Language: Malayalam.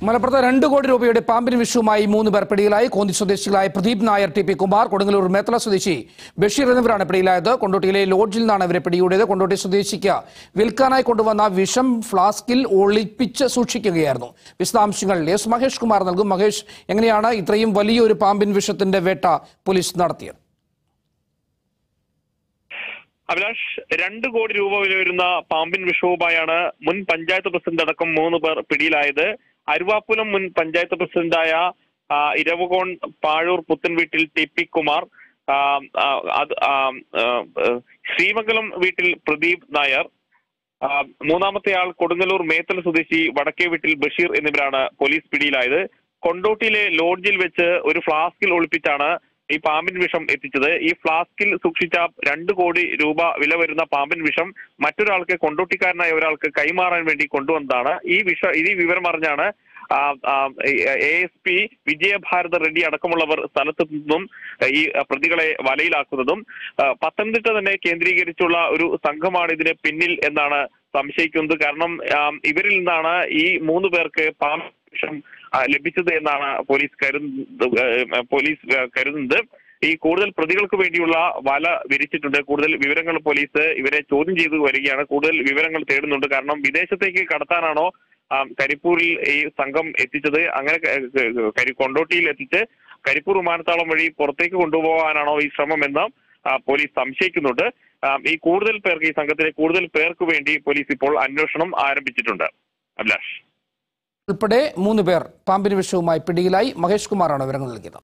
മലപ്പുറത്ത് രണ്ട് കോടി രൂപയുടെ പാമ്പിന് വിഷുവുമായി മൂന്ന് പേർ പിടിയിലായി കോന്നി സ്വദേശികളായ പ്രദീപ് നായർ ടി പി കുമാർ കൊടുങ്ങല്ലൂർ മേത്തല സ്വദേശി ബഷീർ എന്നിവരാണ് പിടിയിലായത് കൊണ്ടോട്ടിയിലെ ലോഡ്ജിൽ നിന്നാണ് ഇവരെ പിടികൂടിയത് കൊണ്ടോട്ടി സ്വദേശിക്ക് വിൽക്കാനായി കൊണ്ടുവന്ന വിഷം ഫ്ലാസ്കിൽ ഒളിപ്പിച്ച് സൂക്ഷിക്കുകയായിരുന്നു വിശദാംശങ്ങൾ എസ് മഹേഷ് കുമാർ നൽകും മഹേഷ് എങ്ങനെയാണ് ഇത്രയും വലിയൊരു പാമ്പിൻ വിഷത്തിന്റെ വേട്ട പോലീസ് നടത്തിയത് അഭിലാഷ് രണ്ട് കോടി രൂപ വില വരുന്ന പാമ്പിൻ വിഷവുമായാണ് മുൻ പഞ്ചായത്ത് പ്രസിഡന്റ് അടക്കം മൂന്ന് പേർ പിടിയിലായത് അരുവാപ്പുലം മുൻ പഞ്ചായത്ത് പ്രസിഡന്റായ ആ, ഇരവുകോൺ പാഴൂർ പുത്തൻ വീട്ടിൽ ടി പി കുമാർ ആ, ആ, അത് ആ, ആ, ശ്രീമംഗലം വീട്ടിൽ പ്രദീപ് നായർ ആ, മൂന്നാമത്തെ ആൾ കൊടുങ്ങല്ലൂർ മേത്തല സ്വദേശി വടക്കേ വീട്ടിൽ ബഷീർ എന്നിവരാണ് പോലീസ് പിടിയിലായത് കൊണ്ടോട്ടിയിലെ ലോഡ്ജിൽ വെച്ച് ഒരു ഫ്ലാസ്കിൽ ഒളിപ്പിച്ചാണ് ഈ പാമ്പിൻ വിഷം എത്തിച്ചത് ഈ ഫ്ലാസ്കിൽ സൂക്ഷിച്ച രണ്ട് കോടി രൂപ വില വരുന്ന പാമ്പിൻ വിഷം മറ്റൊരാൾക്ക് കൊണ്ടോട്ടിക്കാരനായ ഒരാൾക്ക് കൈമാറാൻ വേണ്ടി കൊണ്ടുവന്നതാണ് ഈ വിഷ ഈ വിവരം അറിഞ്ഞാണ് A S P Vijayabharath Reddy അടക്കമുള്ളവർ സ്ഥലത്ത് നിന്നും ഈ പ്രതികളെ വലയിലാക്കുന്നതും ആ, പത്തനംതിട്ട തന്നെ കേന്ദ്രീകരിച്ചുള്ള ഒരു സംഘമാണ് ഇതിന് പിന്നിൽ എന്നാണ് സംശയിക്കുന്നത് കാരണം ആം, ഇവരിൽ നിന്നാണ് ഈ മൂന്ന് പേർക്ക് പാമ്പ് വിഷം ആ, ലഭിച്ചത് എന്നാണ് പോലീസ് കരുതുന്നത് ആ, പോലീസ് ആ, കരുതുന്നത് ഈ കൂടുതൽ പ്രതികൾക്ക് വേണ്ടിയുള്ള വല വിരിച്ചിട്ടുണ്ട് കൂടുതൽ വിവരങ്ങൾ പോലീസ് ഇവരെ ചോദ്യം ചെയ്തു വരികയാണ് കൂടുതൽ വിവരങ്ങൾ തേടുന്നുണ്ട് കാരണം വിദേശത്തേക്ക് കടത്താനാണോ ആ, കരിപ്പൂരിൽ ഈ സംഘം എത്തിച്ചത് അങ്ങനെ ക- ക- കരി കൊണ്ടോട്ടിയിൽ എത്തിച്ച് കരിപ്പൂർ വിമാനത്താവളം വഴി പുറത്തേക്ക് കൊണ്ടുപോകാനാണോ ഈ ശ്രമം എന്ന് ആ, പോലീസ് സംശയിക്കുന്നുണ്ട് ആ, ഈ കൂടുതൽ പേർക്ക് ഈ സംഘത്തിലെ കൂടുതൽ പേർക്ക് വേണ്ടി പോലീസ് ഇപ്പോൾ അന്വേഷണം ആരംഭിച്ചിട്ടുണ്ട് അഭിലാഷ് ഉൾപ്പെടെ മൂന്ന് പേർ പാമ്പിന് വിഷവുമായി പിടിയിലായി മഹേഷ് കുമാറാണ് വിവരങ്ങൾ നൽകിയത്